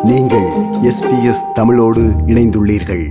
நீங்கள் எஸ்பிஎஸ் தமிழோடு இணைந்துள்ளீர்கள்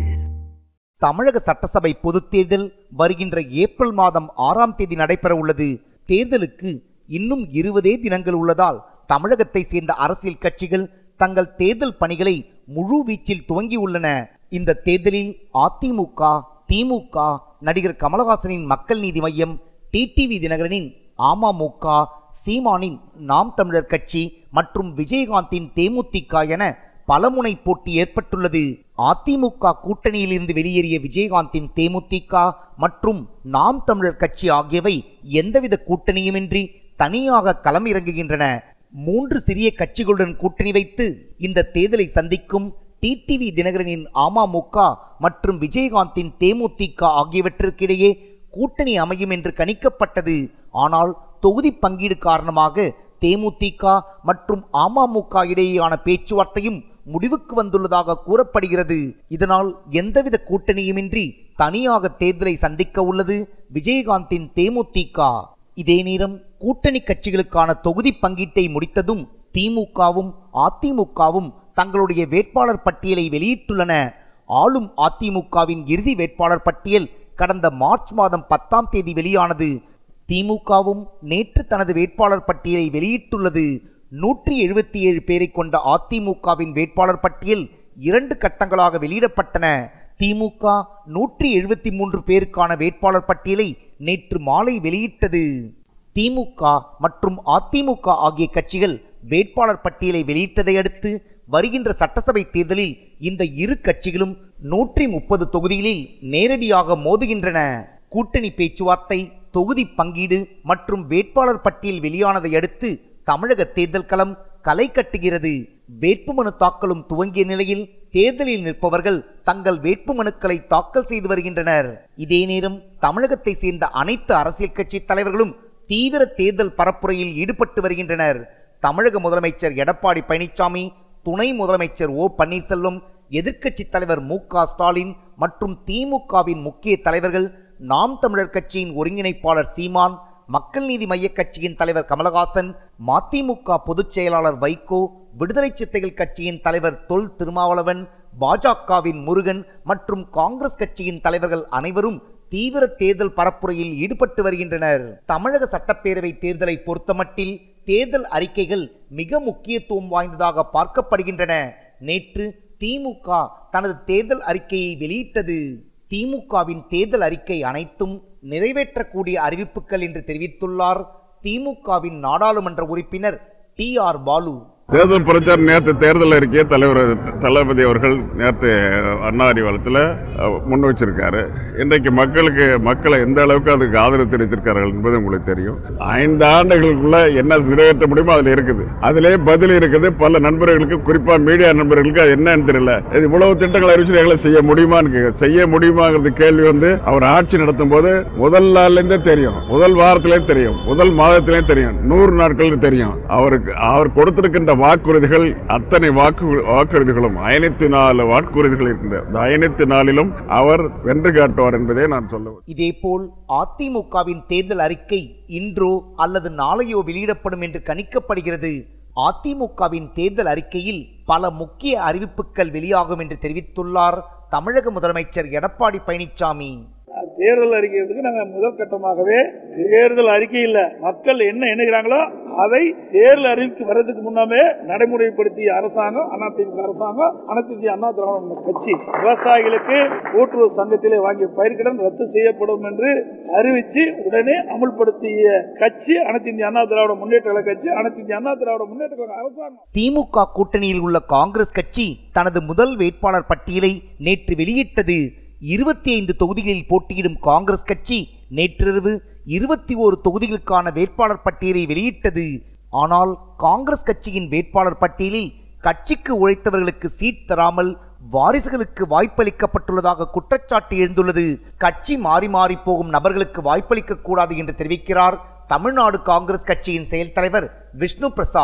தமிழக சட்டசபை பொதுத் தேர்தல் வருகின்ற ஏப்ரல் மாதம் ஆறாம் தேதி நடைபெற உள்ளது தேர்தலுக்கு இன்னும் இருபதே தினங்கள் உள்ளதால் தமிழகத்தை சேர்ந்த அரசியல் கட்சிகள் தங்கள் தேர்தல் பணிகளை முழு வீச்சில் துவங்கியுள்ளன இந்த தேர்தலில் அதிமுக திமுக நடிகர் கமலஹாசனின் மக்கள் நீதி மையம் டிடிவி தினகரனின் அமமுக சீமானின் நாம் தமிழர் கட்சி மற்றும் விஜயகாந்தின் தேமுதிக என பலமுனை போட்டி ஏற்பட்டுள்ளது அதிமுக கூட்டணியிலிருந்து வெளியேறிய விஜயகாந்தின் தேமுதிக மற்றும் நாம் தமிழர் கட்சி ஆகியவை எந்தவித கூட்டணியுமின்றி தனியாக களம் இறங்குகின்றன மூன்று சிறிய கட்சிகளுடன் கூட்டணி வைத்து இந்த தேர்தலை சந்திக்கும் டிடிவி தினகரனின் அமமுக மற்றும் விஜயகாந்தின் தேமுதிக ஆகியவற்றிற்கிடையே கூட்டணி அமையும் என்று கணிக்கப்பட்டது ஆனால் தொகுதி பங்கீடு காரணமாக தேமுதிக மற்றும் அமமுக இடையேயான பேச்சுவார்த்தையும் முடிவுக்கு வந்துள்ளதாக கூறப்படுகிறது இதனால் எந்தவித கூட்டணியுமின்றி தனியாக தேர்தலை சந்திக்க உள்ளது விஜயகாந்தின் தேமுதிக இதே நேரம் கூட்டணி கட்சிகளுக்கான தொகுதி பங்கீட்டை முடித்ததும் திமுகவும் அதிமுகவும் தங்களுடைய வேட்பாளர் பட்டியலை வெளியிட்டுள்ளன ஆளும் அதிமுகவின் இறுதி வேட்பாளர் பட்டியல் கடந்த மார்ச் மாதம் பத்தாம் தேதி வெளியானது திமுகவும் நேற்று தனது வேட்பாளர் பட்டியலை வெளியிட்டுள்ளது நூற்றி எழுபத்தி ஏழு பேரை கொண்ட அதிமுகவின் வேட்பாளர் பட்டியல் இரண்டு கட்டங்களாக வெளியிடப்பட்டன திமுக நூற்றி எழுபத்தி மூன்று பேருக்கான வேட்பாளர் பட்டியலை நேற்று மாலை வெளியிட்டது திமுக மற்றும் அதிமுக ஆகிய கட்சிகள் வேட்பாளர் பட்டியலை வெளியிட்டதை அடுத்து வருகின்ற சட்டசபை தேர்தலில் இந்த இரு கட்சிகளும் நூற்றி முப்பது தொகுதிகளில் நேரடியாக மோதுகின்றன கூட்டணி பேச்சுவார்த்தை தொகுதி பங்கீடு மற்றும் வேட்பாளர் பட்டியல் வெளியானதை அடுத்து தமிழக தேர்தல் களம் களை கட்டுகிறது வேட்புமனு தாக்கலும் துவங்கிய நிலையில் தேர்தலில் நிற்பவர்கள் தங்கள் வேட்புமனுக்களை தாக்கல் செய்து வருகின்றனர் இதே நேரம் தமிழகத்தை சேர்ந்த அனைத்து அரசியல் கட்சி தலைவர்களும் தீவிர தேர்தல் பரப்புரையில் ஈடுபட்டு வருகின்றனர் தமிழக முதலமைச்சர் எடப்பாடி பழனிசாமி துணை முதலமைச்சர் ஓ பன்னீர்செல்வம் எதிர்க்கட்சி தலைவர் மு க ஸ்டாலின் மற்றும் திமுகவின் முக்கிய தலைவர்கள் நாம் தமிழர் கட்சியின் ஒருங்கிணைப்பாளர் சீமான் மக்கள் நீதி மைய கட்சியின் தலைவர் கமலஹாசன் மதிமுக பொதுச் செயலாளர் வைகோ விடுதலை சித்தைகள் கட்சியின் தலைவர் தொல் திருமாவளவன் பாஜகவின் முருகன் மற்றும் காங்கிரஸ் கட்சியின் தலைவர்கள் அனைவரும் தீவிர தேர்தல் பரப்புரையில் ஈடுபட்டு வருகின்றனர் தமிழக சட்டப்பேரவை தேர்தலை பொறுத்தமட்டில் தேர்தல் அறிக்கைகள் மிக முக்கியத்துவம் வாய்ந்ததாக பார்க்கப்படுகின்றன நேற்று திமுக தனது தேர்தல் அறிக்கையை வெளியிட்டது திமுகவின் தேர்தல் அறிக்கை அனைத்தும் நிறைவேற்றக்கூடிய அறிவிப்புகள் என்று தெரிவித்துள்ளார் திமுகவின் நாடாளுமன்ற உறுப்பினர் டி ஆர் பாலு தேர்தல் பிரச்சாரம் நேற்று தேர்தல் அறிக்கையை தலைவர் தளபதி அவர்கள் நேற்று அண்ணா அறிவாலயத்தில் முன் வச்சிருக்காரு இன்றைக்கு மக்களுக்கு மக்களை எந்த அளவுக்கு அதுக்கு ஆதரவு தெரிவித்திருக்கார்கள் என்பது உங்களுக்கு தெரியும் ஐந்து ஆண்டுகளுக்குள்ள என்ன நிறைவேற்ற முடியுமோ அதில் இருக்குது அதிலே பதில் இருக்குது பல நண்பர்களுக்கு குறிப்பாக மீடியா நண்பர்களுக்கு அது என்னன்னு தெரியல இது இவ்வளவு திட்டங்கள் அறிவிச்சு செய்ய முடியுமான்னு கேக்குது. செய்ய முடியுமாங்கிறது கேள்வி வந்து அவர் ஆட்சி நடத்தும் போது முதல் நாள்லேருந்தே தெரியும் முதல் வாரத்திலே தெரியும் முதல் மாதத்திலே தெரியும் நூறு நாட்கள் தெரியும் அவருக்கு அவர் கொடுத்திருக்கின்ற வாக்குறுதிகள் அத்தனை வாக்கு வாக்குறுதிகளும் ஐநூத்தி நாலு வாக்குறுதிகள் இருக்கின்ற இந்த ஐநூத்தி நாலிலும் அவர் வென்று காட்டுவார் என்பதை நான் சொல்ல இதேபோல் அதிமுகவின் தேர்தல் அறிக்கை இன்றோ அல்லது நாளையோ வெளியிடப்படும் என்று கணிக்கப்படுகிறது அதிமுகவின் தேர்தல் அறிக்கையில் பல முக்கிய அறிவிப்புகள் வெளியாகும் என்று தெரிவித்துள்ளார் தமிழக முதலமைச்சர் எடப்பாடி பழனிசாமி தேர்தல் அறிக்கைக்கு நாங்கள் முதல் கட்டமாகவே தேர்தல் அறிக்கை இல்ல மக்கள் என்ன எண்ணுகிறாங்களோ அதை தேர்தல் அறிவிக்கு வர்றதுக்கு முன்னாமே நடைமுறைப்படுத்திய அரசாங்கம் அதிமுக அரசாங்கம் அனைத்து இந்திய அண்ணா திராவிட முன்னேற்ற கட்சி விவசாயிகளுக்கு கூட்டுறவு சங்கத்திலே வாங்கிய பயிர்க்கடன் ரத்து செய்யப்படும் என்று அறிவிச்சு உடனே அமுல்படுத்திய கட்சி அனைத்து இந்திய அண்ணா திராவிட முன்னேற்ற கழக கட்சி அனைத்து இந்திய அண்ணா திராவிட முன்னேற்ற கழக அரசாங்கம் திமுக கூட்டணியில் உள்ள காங்கிரஸ் கட்சி தனது முதல் வேட்பாளர் பட்டியலை நேற்று வெளியிட்டது இருபத்தி ஐந்து தொகுதிகளில் போட்டியிடும் காங்கிரஸ் கட்சி நேற்றிரவு இருபத்தி ஓரு தொகுதிகளுக்கான வேட்பாளர் பட்டியலை வெளியிட்டது ஆனால் காங்கிரஸ் கட்சியின் வேட்பாளர் பட்டியலில் கட்சிக்கு உழைத்தவர்களுக்கு சீட் தராமல் வாரிசுகளுக்கு வாய்ப்பளிக்கப்பட்டுள்ளதாக குற்றச்சாட்டு எழுந்துள்ளது கட்சி மாறி மாறி போகும் நபர்களுக்கு வாய்ப்பளிக்க கூடாது என்று தெரிவிக்கிறார் தமிழ்நாடு காங்கிரஸ் கட்சியின் செயல் தலைவர் விஷ்ணு பிரசாத்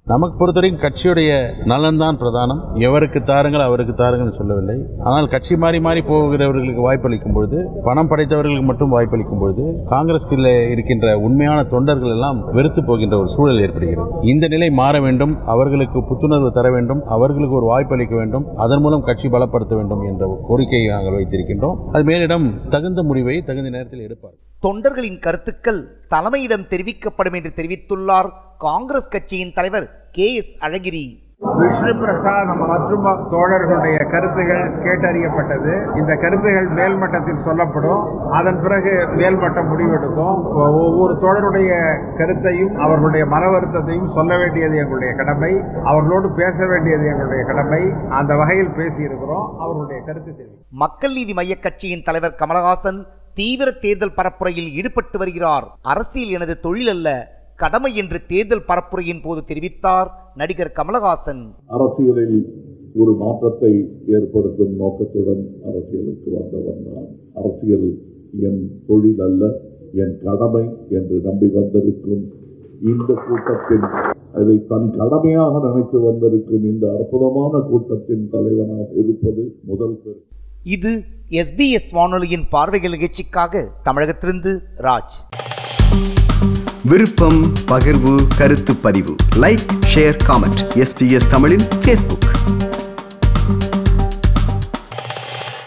நமக்கு பொறுத்தவரைக்கும் கட்சியுடைய நலன்தான் பிரதானம் எவருக்கு தாருங்கள் அவருக்கு தாருங்கள் சொல்லவில்லை ஆனால் கட்சி மாறி மாறி போகிறவர்களுக்கு வாய்ப்பளிக்கும் பொழுது பணம் படைத்தவர்களுக்கு மட்டும் வாய்ப்பளிக்கும் பொழுது காங்கிரஸ்கில் இருக்கின்ற உண்மையான தொண்டர்கள் எல்லாம் வெறுத்து போகின்ற ஒரு சூழல் ஏற்படுகிறது இந்த நிலை மாற வேண்டும் அவர்களுக்கு புத்துணர்வு தர வேண்டும் அவர்களுக்கு ஒரு வாய்ப்பளிக்க வேண்டும் அதன் மூலம் கட்சி பலப்படுத்த வேண்டும் என்ற ஒரு கோரிக்கையை நாங்கள் வைத்திருக்கின்றோம் அது மேலிடம் தகுந்த முடிவை தகுந்த நேரத்தில் எடுப்பார் தொண்டர்களின் கருத்துக்கள் தலைமையிடம் தெரிவிக்கப்படும் என்று தெரிவித்துள்ளார் காங்கிரஸ் கட்சியின் தலைவர் கே எஸ் அழகிரி விஷ்ணு பிரசாத் மற்றும் தோழர்களுடைய கருத்துகள் கேட்டறியப்பட்டது இந்த கருத்துகள் மேல்மட்டத்தில் சொல்லப்படும் அதன் பிறகு மேல்மட்டம் முடிவெடுக்கும் ஒவ்வொரு தோழருடைய கருத்தையும் அவர்களுடைய மன வருத்தத்தையும் சொல்ல வேண்டியது எங்களுடைய கடமை அவர்களோடு பேச வேண்டியது எங்களுடைய கடமை அந்த வகையில் பேசியிருக்கிறோம் அவர்களுடைய கருத்து தெரிவிக்கும் மக்கள் நீதி மைய கட்சியின் தலைவர் கமலஹாசன் தீவிர தேர்தல் பரப்புரையில் ஈடுபட்டு வருகிறார் அரசியல் எனது தொழில் அல்ல கடமை என்று தேர்தல் பரப்புரையின் போது தெரிவித்தார் நடிகர் கமலஹாசன் அரசியலில் ஒரு மாற்றத்தை ஏற்படுத்தும் நோக்கத்துடன் அரசியலுக்கு வந்தவன் நான் அரசியல் என் தொழில் அல்ல என் கடமை என்று நம்பி வந்திருக்கும் இந்த கூட்டத்தின் அதை தன் கடமையாக நினைத்து வந்திருக்கும் இந்த அற்புதமான கூட்டத்தின் தலைவனாக இருப்பது முதல் பெரு இது எஸ்பிஎஸ் வானொலியின் பார்வைகள் நிகழ்ச்சிக்காக தமிழகத்திலிருந்து ராஜ் விருப்பம் பகிர்வு கருத்து பதிவு லைக் ஷேர் காமெண்ட் எஸ்பிஎஸ் தமிழின் ஃபேஸ்புக்